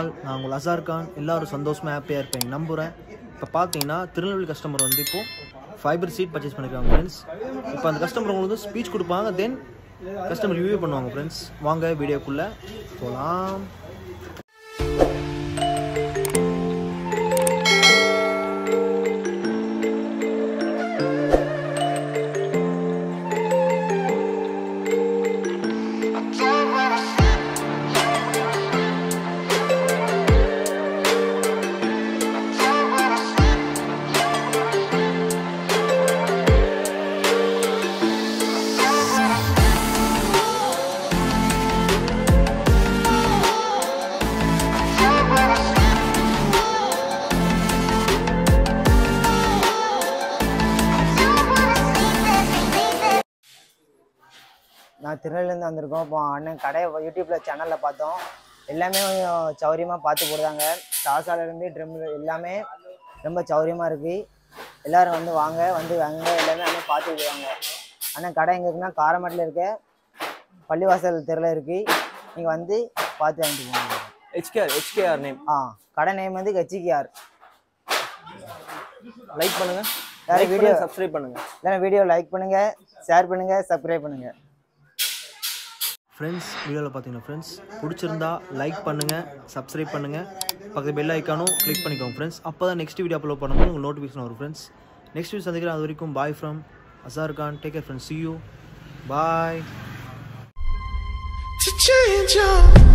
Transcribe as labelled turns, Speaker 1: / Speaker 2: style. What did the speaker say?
Speaker 1: நாள் நான் உங்கள் அசார் கான் எல்லாரும் சந்தோஷமாக ஹாப்பியாக இருப்பேன் நம்புகிறேன் இப்போ பார்த்தீங்கன்னா திருநெல்வேலி கஸ்டமர் வந்து இப்போ ஃபைபர் சீட் பர்ச்சேஸ் பண்ணிருக்காங்க ஃப்ரெண்ட்ஸ் இப்போ அந்த கஸ்டமர் உங்களுக்கு ஸ்பீச் கொடுப்பாங்க தென் கஸ்டமர் ரிவ்யூ பண்ணுவாங்க ஃப்ரெண்ட்ஸ் வாங்க வீடியோக்குள்ளே போகலாம்
Speaker 2: நான் திருநெல்வேலிருந்து வந்திருக்கோம் இப்போ அண்ணன் கடை யூடியூப்பில் சேனலில் பார்த்தோம் எல்லாமே கொஞ்சம் சௌரியமாக பார்த்து போடுறாங்க சாசாலேருந்து ட்ரம் எல்லாமே ரொம்ப சௌரியமாக இருக்குது எல்லோரும் வந்து வாங்க வந்து வாங்க எல்லாமே அண்ணன் பார்த்து விடுவாங்க அண்ணன் கடை எங்கே இருக்குன்னா காரமட்டில் இருக்க பள்ளிவாசல் தெருவில் இருக்குது நீங்கள் வந்து பார்த்து வாங்கிட்டு போங்க
Speaker 1: ஹெச்கேஆர் ஹெச்கேஆர் நேம்
Speaker 2: ஆ கடை நேம் வந்து கச்சிக்கியார்
Speaker 1: லைக் பண்ணுங்கள்
Speaker 2: வேறு வீடியோ
Speaker 1: சப்ஸ்கிரைப் பண்ணுங்கள்
Speaker 2: இல்லைன்னா வீடியோ லைக் பண்ணுங்கள் ஷேர் பண்ணுங்கள் சப்ஸ்கிரைப் பண்ணுங்கள்
Speaker 1: ஃப்ரெண்ட்ஸ் வீடியோவில் பார்த்தீங்கன்னா ஃப்ரெண்ட்ஸ் பிடிச்சிருந்தா லைக் பண்ணுங்கள் சப்ஸ்கிரைப் பண்ணுங்கள் பக்கத்து பெல் ஐக்கானும் கிளிக் பண்ணிக்கோங்க ஃப்ரெண்ட்ஸ் அப்போ தான் நெக்ஸ்ட் வீடியோ அப்லோட் பண்ணும்போது உங்களுக்கு நோட்டிஃபிகேஷன் வரும் ஃப்ரெண்ட்ஸ் நெக்ஸ்ட் வீடியோ சந்திக்கிறேன் அது வரைக்கும் bye from Azhar Khan take care friends see you bye
Speaker 3: to change up.